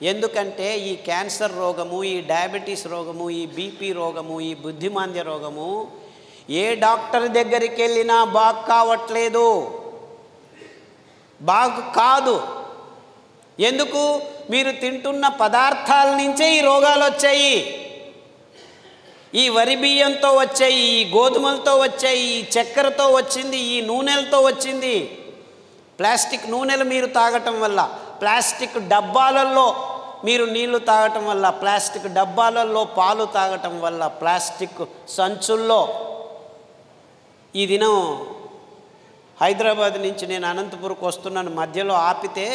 ఎందుకంటే ఈ క్యాన్సర్ రోగము ఈ డయాబెటీస్ రోగము ఈ బీపీ రోగము ఈ బుద్ధిమాంద్య రోగము ఏ డాక్టర్ దగ్గరికి వెళ్ళినా బాగు కావట్లేదు బాగు కాదు ఎందుకు మీరు తింటున్న పదార్థాల నుంచే ఈ రోగాలు వచ్చాయి ఈ వరి బియ్యంతో వచ్చాయి ఈ గోధుమలతో వచ్చాయి ఈ చక్కెరతో వచ్చింది ఈ నూనెలతో వచ్చింది ప్లాస్టిక్ నూనెలు మీరు తాగటం వల్ల ప్లాస్టిక్ డబ్బాలలో మీరు నీళ్లు తాగటం వల్ల ప్లాస్టిక్ డబ్బాలలో పాలు తాగటం వల్ల ప్లాస్టిక్ సంచుల్లో ఈ దినం హైదరాబాద్ నుంచి నేను అనంతపురకు వస్తున్నాను మధ్యలో ఆపితే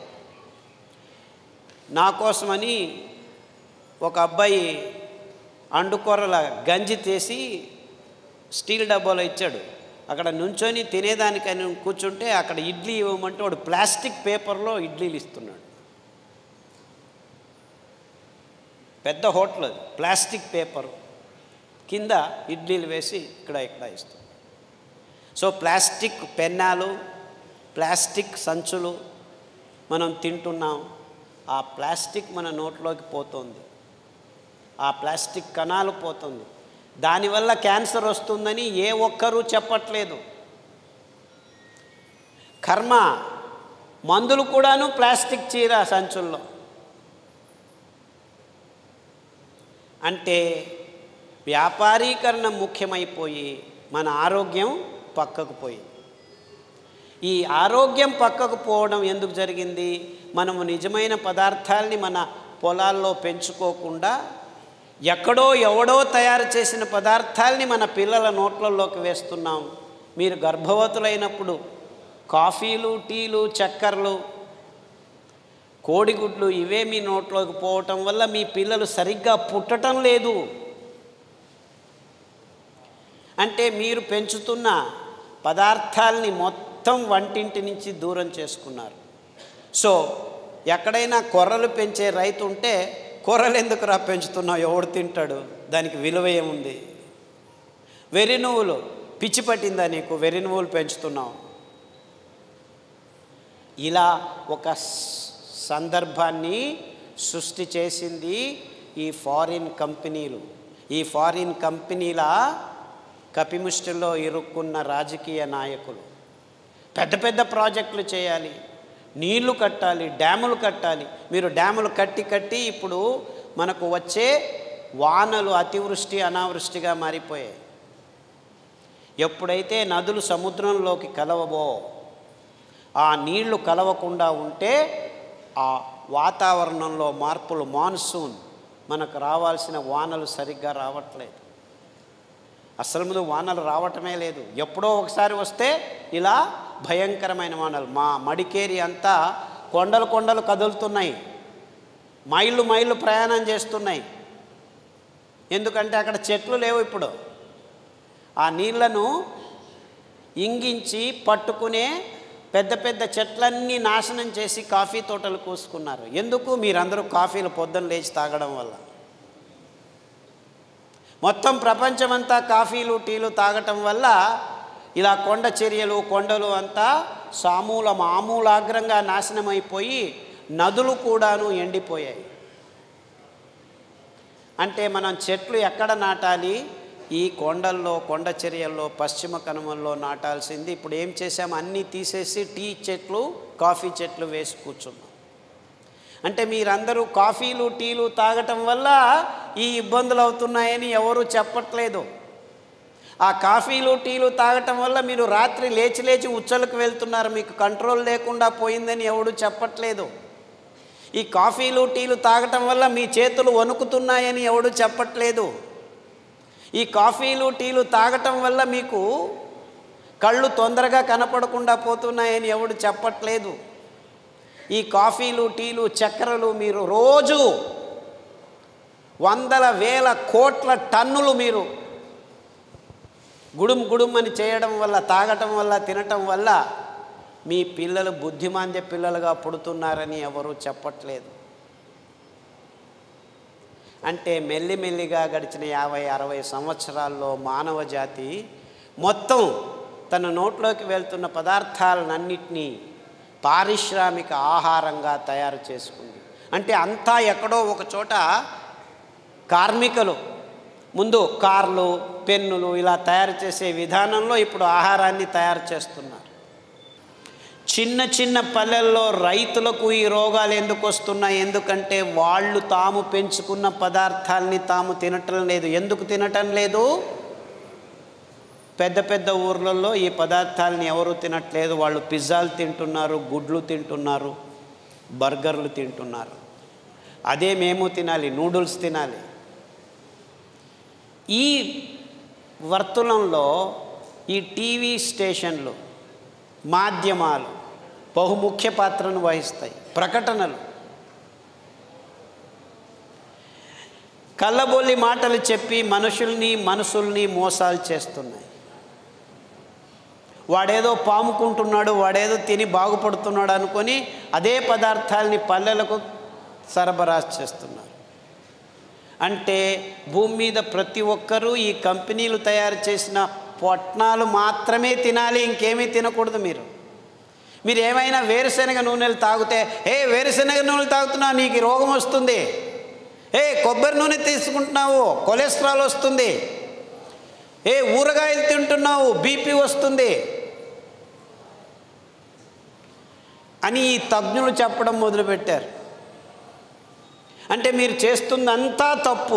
నా కోసమని ఒక అబ్బాయి అండుకొరల గంజి తీసి స్టీల్ డబ్బాలో ఇచ్చాడు అక్కడ నుంచొని తినేదానికని కూర్చుంటే అక్కడ ఇడ్లీ ఇవ్వమంటే వాడు ప్లాస్టిక్ పేపర్లో ఇడ్లీలు ఇస్తున్నాడు పెద్ద హోటల్ అది ప్లాస్టిక్ పేపర్ కింద ఇడ్లీలు వేసి ఇక్కడ ఇక్కడ ఇస్తుంది సో ప్లాస్టిక్ పెన్నాలు ప్లాస్టిక్ సంచులు మనం తింటున్నాం ఆ ప్లాస్టిక్ మన నోట్లోకి పోతుంది ఆ ప్లాస్టిక్ కణాలు పోతుంది దానివల్ల క్యాన్సర్ వస్తుందని ఏ ఒక్కరూ చెప్పట్లేదు కర్మ మందులు కూడాను ప్లాస్టిక్ చీర సంచుల్లో అంటే వ్యాపారీకరణ ముఖ్యమైపోయి మన ఆరోగ్యం పక్కకు పోయింది ఈ ఆరోగ్యం పక్కకు పోవడం ఎందుకు జరిగింది మనము నిజమైన పదార్థాల్ని మన పొలాల్లో పెంచుకోకుండా ఎక్కడో ఎవడో తయారు చేసిన పదార్థాల్ని మన పిల్లల నోట్లలోకి వేస్తున్నాం మీరు గర్భవతులైనప్పుడు కాఫీలు టీలు చక్కెరలు కోడిగుడ్లు ఇవే మీ నోట్లోకి పోవటం వల్ల మీ పిల్లలు సరిగ్గా పుట్టటం లేదు అంటే మీరు పెంచుతున్న పదార్థాల్ని మొత్తం వంటింటి నుంచి దూరం చేసుకున్నారు సో ఎక్కడైనా కొర్రలు పెంచే రైతు ఉంటే కూరలు ఎందుకు రా పెంచుతున్నావు ఎవడు తింటాడు దానికి విలువ ఏముంది వెర్రి నువ్వులు పిచ్చి పట్టిందా నీకు వెర్రి నువ్వులు పెంచుతున్నావు ఇలా ఒక స్- సందర్భాన్ని సృష్టి చేసింది ఈ ఫారిన్ కంపెనీలు ఈ ఫారిన్ కంపెనీల కపిముష్టిలో ఇరుక్కున్న రాజకీయ నాయకులు పెద్ద పెద్ద ప్రాజెక్టులు చేయాలి నీళ్లు కట్టాలి డ్యాములు కట్టాలి మీరు డ్యాములు కట్టి కట్టి ఇప్పుడు మనకు వచ్చే వానలు అతివృష్టి అనావృష్టిగా మారిపోయాయి ఎప్పుడైతే నదులు సముద్రంలోకి కలవబో ఆ నీళ్లు కలవకుండా ఉంటే ఆ వాతావరణంలో మార్పులు మాన్సూన్ మనకు రావాల్సిన వానలు సరిగ్గా రావట్లేదు అసలు ముందు వానలు రావటమే లేదు ఎప్పుడో ఒకసారి వస్తే ఇలా భయంకరమైన వానలు మా మడికేరి అంతా కొండలు కొండలు కదులుతున్నాయి మైళ్ళు మైళ్ళు ప్రయాణం చేస్తున్నాయి ఎందుకంటే అక్కడ చెట్లు లేవు ఇప్పుడు ఆ నీళ్లను ఇంగించి పట్టుకునే పెద్ద పెద్ద చెట్లన్నీ నాశనం చేసి కాఫీ తోటలు కూసుకున్నారు ఎందుకు మీరందరూ కాఫీలు పొద్దున్న లేచి తాగడం వల్ల మొత్తం ప్రపంచమంతా కాఫీలు టీలు తాగటం వల్ల ఇలా కొండ చర్యలు కొండలు అంతా సామూల మామూలాగ్రంగా నాశనమైపోయి నదులు కూడాను ఎండిపోయాయి అంటే మనం చెట్లు ఎక్కడ నాటాలి ఈ కొండల్లో కొండ చర్యల్లో పశ్చిమ కనుమల్లో నాటాల్సింది ఇప్పుడు ఏం చేసాం అన్నీ తీసేసి టీ చెట్లు కాఫీ చెట్లు వేసి కూర్చున్నాం అంటే మీరందరూ కాఫీలు టీలు తాగటం వల్ల ఈ ఇబ్బందులు అవుతున్నాయని ఎవరు చెప్పట్లేదు ఆ కాఫీలు టీలు తాగటం వల్ల మీరు రాత్రి లేచి లేచి ఉచ్చలకు వెళ్తున్నారు మీకు కంట్రోల్ లేకుండా పోయిందని ఎవడు చెప్పట్లేదు ఈ కాఫీలు టీలు తాగటం వల్ల మీ చేతులు వణుకుతున్నాయని ఎవడు చెప్పట్లేదు ఈ కాఫీలు టీలు తాగటం వల్ల మీకు కళ్ళు తొందరగా కనపడకుండా పోతున్నాయని ఎవడు చెప్పట్లేదు ఈ కాఫీలు టీలు చక్కెరలు మీరు రోజు వందల వేల కోట్ల టన్నులు మీరు గుడుం గుడుం అని చేయడం వల్ల తాగటం వల్ల తినటం వల్ల మీ పిల్లలు బుద్ధిమాంద్య పిల్లలుగా పుడుతున్నారని ఎవరు చెప్పట్లేదు అంటే మెల్లిమెల్లిగా గడిచిన యాభై అరవై సంవత్సరాల్లో మానవ జాతి మొత్తం తన నోట్లోకి వెళ్తున్న పదార్థాలన్నింటినీ పారిశ్రామిక ఆహారంగా తయారు చేసుకుంది అంటే అంతా ఎక్కడో ఒక చోట కార్మికులు ముందు కార్లు పెన్నులు ఇలా తయారు చేసే విధానంలో ఇప్పుడు ఆహారాన్ని తయారు చేస్తున్నారు చిన్న చిన్న పల్లెల్లో రైతులకు ఈ రోగాలు ఎందుకు వస్తున్నాయి ఎందుకంటే వాళ్ళు తాము పెంచుకున్న పదార్థాలని తాము తినటం లేదు ఎందుకు తినటం లేదు పెద్ద పెద్ద ఊర్లలో ఈ పదార్థాలని ఎవరు తినట్లేదు వాళ్ళు పిజ్జాలు తింటున్నారు గుడ్లు తింటున్నారు బర్గర్లు తింటున్నారు అదే మేము తినాలి నూడిల్స్ తినాలి ఈ వర్తులంలో ఈ టీవీ స్టేషన్లు మాధ్యమాలు బహుముఖ్య పాత్రను వహిస్తాయి ప్రకటనలు కళ్ళబొల్లి మాటలు చెప్పి మనుషుల్ని మనసుల్ని మోసాలు చేస్తున్నాయి వాడేదో పాముకుంటున్నాడు వాడేదో తిని బాగుపడుతున్నాడు అనుకొని అదే పదార్థాలని పల్లెలకు సరఫరా చేస్తున్నారు అంటే భూమి మీద ప్రతి ఒక్కరూ ఈ కంపెనీలు తయారు చేసిన పొట్నాలు మాత్రమే తినాలి ఇంకేమీ తినకూడదు మీరు మీరు ఏమైనా వేరుశనగ నూనెలు తాగితే ఏ వేరుశనగ నూనెలు తాగుతున్నావు నీకు ఈ రోగం వస్తుంది ఏ కొబ్బరి నూనె తీసుకుంటున్నావు కొలెస్ట్రాల్ వస్తుంది ఏ ఊరగాయలు తింటున్నావు బీపీ వస్తుంది అని ఈ తజ్ఞులు చెప్పడం మొదలుపెట్టారు అంటే మీరు చేస్తుందంతా తప్పు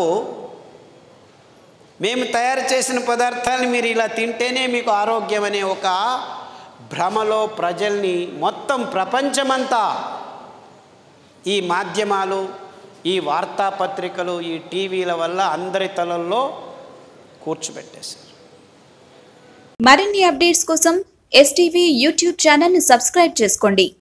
మేము తయారు చేసిన పదార్థాలను మీరు ఇలా తింటేనే మీకు ఆరోగ్యం అనే ఒక భ్రమలో ప్రజల్ని మొత్తం ప్రపంచమంతా ఈ మాధ్యమాలు ఈ వార్తాపత్రికలు ఈ టీవీల వల్ల అందరి తలల్లో కూర్చోబెట్టేశారు మరిన్ని అప్డేట్స్ కోసం ఎస్టీవీ యూట్యూబ్ ఛానల్ని సబ్స్క్రైబ్ చేసుకోండి